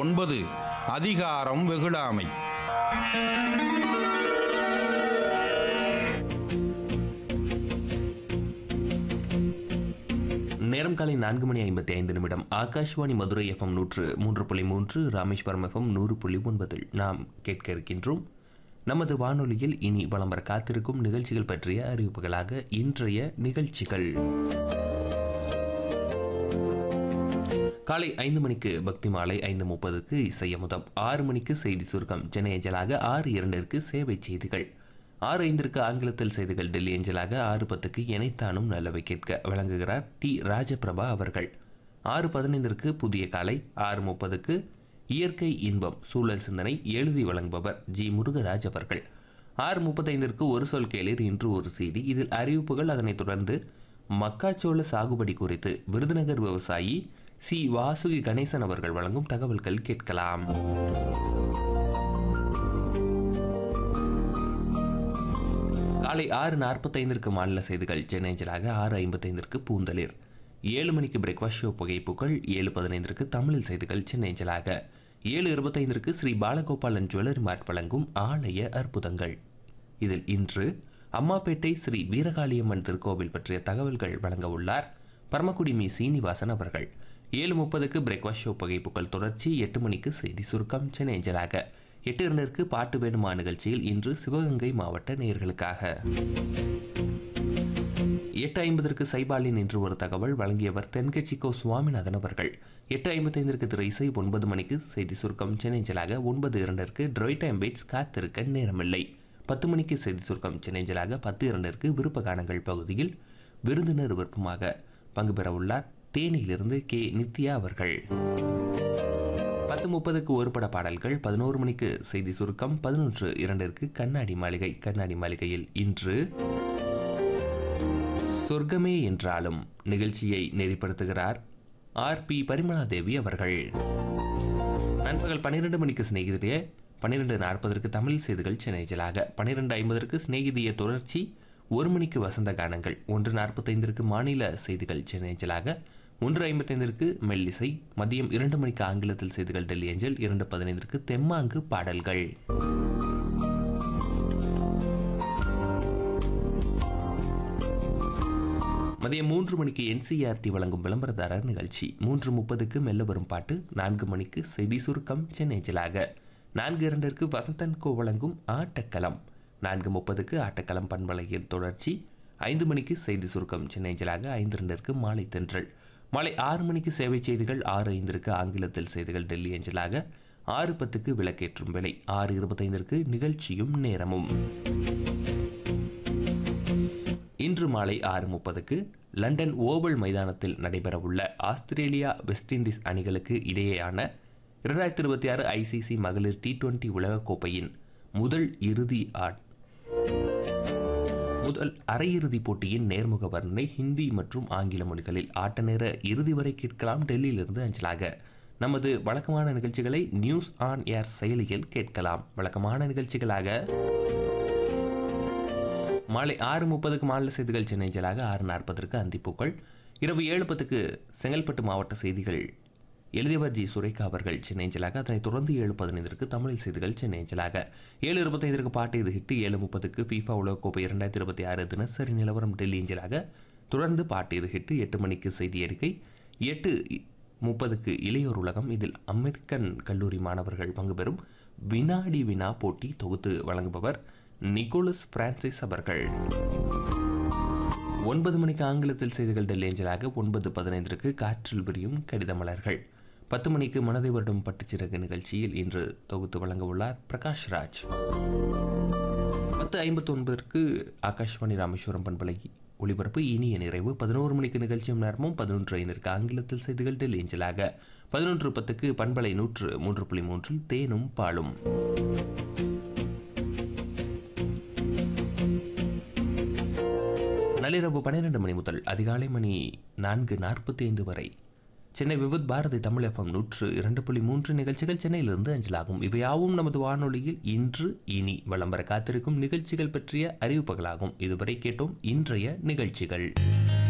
ஒன்பது அதிகாரம் வெகுளாமை நேரம் காலை நான்கு மணி ஐம்பத்தி ஐந்து நிமிடம் ஆகாஷ்வாணி மதுரை எஃப்எம் நூற்று மூன்று புள்ளி மூன்று ராமேஸ்வரம் எஃப்எம் நூறு புள்ளி ஒன்பதில் நாம் கேட்க இருக்கின்றோம் நமது வானொலியில் இனி வலம் வர காத்திருக்கும் நிகழ்ச்சிகள் பற்றிய அறிவிப்புகளாக இன்றைய நிகழ்ச்சிகள் காலை ஐந்து மணிக்கு பக்தி மாலை ஐந்து முப்பதுக்கு இசையமுதம் ஆறு மணிக்கு செய்தி சுருக்கம் சென்னை அஞ்சலாக ஆறு இரண்டிற்கு சேவை செய்திகள் ஆறு ஐந்திற்கு ஆங்கிலத்தில் செய்திகள் டெல்லி அஞ்சலாக ஆறு பத்துக்கு இணைத்தானும் நல்லவை கேட்க வழங்குகிறார் டி ராஜபிரபா அவர்கள் ஆறு பதினைந்திற்கு புதிய காலை ஆறு முப்பதுக்கு இயற்கை இன்பம் சூழல் சிந்தனை எழுதி வழங்குபவர் ஜி முருகராஜ் அவர்கள் ஆறு முப்பத்தைந்திற்கு ஒரு சொல் கேளீர் இன்று ஒரு செய்தி இதில் அறிவிப்புகள் அதனைத் தொடர்ந்து மக்காச்சோள சாகுபடி குறித்து விருதுநகர் விவசாயி சி வாசுகி கணேசன் அவர்கள் வழங்கும் தகவல்கள் கேட்கலாம் காலை ஆறு நாற்பத்தைந்திற்கு மாநில செய்திகள் சென்னைஞ்சலாக ஆறு ஐம்பத்தைந்திற்கு பூந்தளிர் ஏழு மணிக்கு பிரேக்ஃபாஸ்ட் ஷோ புகைப்புகள் ஏழு பதினைந்திற்கு தமிழில் செய்திகள் சென்னைஞ்சலாக ஏழு இருபத்தைந்திற்கு ஸ்ரீ பாலகோபாலன் ஜுவல்லரி மார்ட் வழங்கும் ஆலய அற்புதங்கள் இதில் இன்று அம்மாப்பேட்டை ஸ்ரீ வீரகாளியம்மன் திருக்கோவில் பற்றிய தகவல்கள் வழங்க உள்ளார் பரமக்குடி மீ சீனிவாசன் அவர்கள் ஏழு முப்பதுக்கு பிரேக்ஃபாஸ்ட் ஷோ புகைப்புகள் தொடர்ச்சி எட்டு மணிக்கு செய்தி சுருக்கம் சென்னை அஞ்சலாக எட்டு இரண்டிற்கு பாட்டு வேணுமா நிகழ்ச்சியில் இன்று சிவகங்கை மாவட்ட நேயர்களுக்காக எட்டு ஐம்பதற்கு சைபாலின் என்று ஒரு தகவல் வழங்கியவர் தென்கட்சி கோ சுவாமிநாதன் அவர்கள் எட்டு ஐம்பத்தைந்திற்கு திரை இசை ஒன்பது மணிக்கு செய்தி சுருக்கம் சென்னைஞ்சலாக ஒன்பது இரண்டிற்கு ட்ரோய் டைம் பேட்ஸ் காத்திருக்க நேரமில்லை பத்து மணிக்கு செய்தி சுருக்கம் சென்னைஞ்சலாக பத்து இரண்டிற்கு விருப்ப கானங்கள் பகுதியில் விருந்தினர் விருப்பமாக பங்கு பெற உள்ளார் தேனியிலிருந்து கே நித்யா அவர்கள் பத்து முப்பதுக்கு ஒரு பட பாடல்கள் பதினோரு மணிக்கு செய்தி சுருக்கம் பதினொன்று இரண்டிற்கு கண்ணாடி மாளிகை கண்ணாடி மாளிகையில் இன்று சொர்க்கமே என்றாலும் நிகழ்ச்சியை நெறிப்படுத்துகிறார் ஆர் பி பரிமளா தேவி அவர்கள் நண்பகல் பன்னிரெண்டு மணிக்கு சிநேகிதிய பன்னிரெண்டு நாற்பதற்கு தமிழ் செய்திகள் சென்னைஜலாக பன்னிரெண்டு ஐம்பதற்கு சிநேகிதிய தொடர்ச்சி ஒரு மணிக்கு வசந்த கானங்கள் ஒன்று நாற்பத்தைந்திற்கு மாநில செய்திகள் சென்னைஜலாக ஒன்று ஐம்பத்தைந்திற்கு மெல்லிசை மதியம் இரண்டு மணிக்கு ஆங்கிலத்தில் செய்திகள் டெல்லி ஏஞ்சல் இரண்டு பதினைந்திற்கு தெம்மாங்கு பாடல்கள் மதியம் மூன்று மணிக்கு என்சிஆர்டி வழங்கும் விளம்பரதாரர் நிகழ்ச்சி மூன்று முப்பதுக்கு மெல்ல வரும் பாட்டு நான்கு மணிக்கு செய்தி சுருக்கம் சென்னை ஜலாக நான்கு இரண்டிற்கு வசந்தன் கோ வழங்கும் ஆட்டக்களம் நான்கு முப்பதுக்கு ஆட்டக்களம் பண்பலையில் தொடர்ச்சி ஐந்து மணிக்கு செய்தி சுருக்கம் சென்னை ஜலாக ஐந்து இரண்டிற்கு மாலை தென்றல் மாலை ஆறு மணிக்கு சேவை செய்திகள் ஆறு ஐந்திற்கு ஆங்கிலத்தில் செய்திகள் டெல்லி அஞ்சலாக ஆறு பத்துக்கு விளக்கேற்றும் விலை ஆறு இருபத்தைந்திற்கு நிகழ்ச்சியும் நேரமும் இன்று மாலை ஆறு முப்பதுக்கு லண்டன் ஓவல் மைதானத்தில் நடைபெறவுள்ள ஆஸ்திரேலியா வெஸ்ட் இண்டீஸ் அணிகளுக்கு இடையேயான இரண்டாயிரத்தி இருபத்தி ஆறு ஐசிசி மகளிர் டி டுவெண்டி உலகக்கோப்பையின் முதல் இறுதி ஆட் முதல் அரையிறுதிப் போட்டியின் நேர்முக வர்ணனை ஹிந்தி மற்றும் ஆங்கில மொழிகளில் ஆட்ட நேர இறுதி வரை கேட்கலாம் டெல்லியிலிருந்து அஞ்சலாக நமது வழக்கமான நிகழ்ச்சிகளை நியூஸ் ஆன் ஏர் செயலியில் கேட்கலாம் வழக்கமான நிகழ்ச்சிகளாக மாலை ஆறு முப்பதுக்கு மாநில செய்திகள் சென்னை ஜலாக ஆறு நாற்பதற்கு அந்திப்பூக்கள் இரவு ஏழு பத்துக்கு செங்கல்பட்டு மாவட்ட செய்திகள் எழுதியவர் ஜி சுரேகா அவர்கள் சென்னை ஜலாக அதனைத் தொடர்ந்து ஏழு பதினைந்திற்கு தமிழ் செய்திகள் சென்னை ஜலாக ஏழு இருபத்தைந்திற்கு பாட்டு இது ஹிட்டு ஏழு முப்பதுக்கு ஃபீஃபா உலகக்கோப்பை இரண்டாயிரத்தி இருபத்தி ஆறு தினசரி நிலவரம் டெல்லி அஞ்சலாக தொடர்ந்து பாட்டு இது ஹிட்டு எட்டு மணிக்கு செய்தி அறிக்கை எட்டு முப்பதுக்கு இளையோர் உலகம் இதில் அமெரிக்கன் கல்லூரி மாணவர்கள் பங்கு பெறும் வினாடி வினா போட்டி தொகுத்து வழங்குபவர் நிக்கோலஸ் பிரான்சிஸ் அவர்கள் ஒன்பது மணிக்கு ஆங்கிலத்தில் செய்திகள் டெல்லி ஏஞ்சலாக ஒன்பது பதினைந்திற்கு காற்றில் விரியும் கடித மலர்கள் பத்து மணிக்கு மனதை வருடம் பட்டுச்சிறகு நிகழ்ச்சியில் இன்று தொகுத்து வழங்க உள்ளார் பிரகாஷ் ராஜ் பத்து ஐம்பத்தி ஒன்பதற்கு ஆகாஷ்வாணி ராமேஸ்வரம் பண்பலை ஒளிபரப்பு இனிய நிறைவு பதினோரு மணிக்கு நிகழ்ச்சியும் நேரமும் பதினொன்று ஐந்திற்கு ஆங்கிலத்தில் செய்திகள் டெல்லி ஏஞ்சலாக பதினொன்று பத்துக்கு பண்பலை நூற்று மூன்று புள்ளி மூன்றில் தேனும் பாலும் நள்ளிரவு பன்னிரண்டு மணி முதல் அதிகாலை மணி நான்கு நாற்பத்தி ஐந்து வரை சென்னை விவித் பாரதி தமிழ் எஃப்எம் நூற்று இரண்டு புள்ளி மூன்று நிகழ்ச்சிகள் சென்னையிலிருந்து அஞ்சலாகும் இவையாவும் நமது வானொலியில் இன்று இனி வலம் வர காத்திருக்கும் நிகழ்ச்சிகள் பற்றிய அறிவிப்புகளாகும் இதுவரை கேட்டோம் இன்றைய நிகழ்ச்சிகள்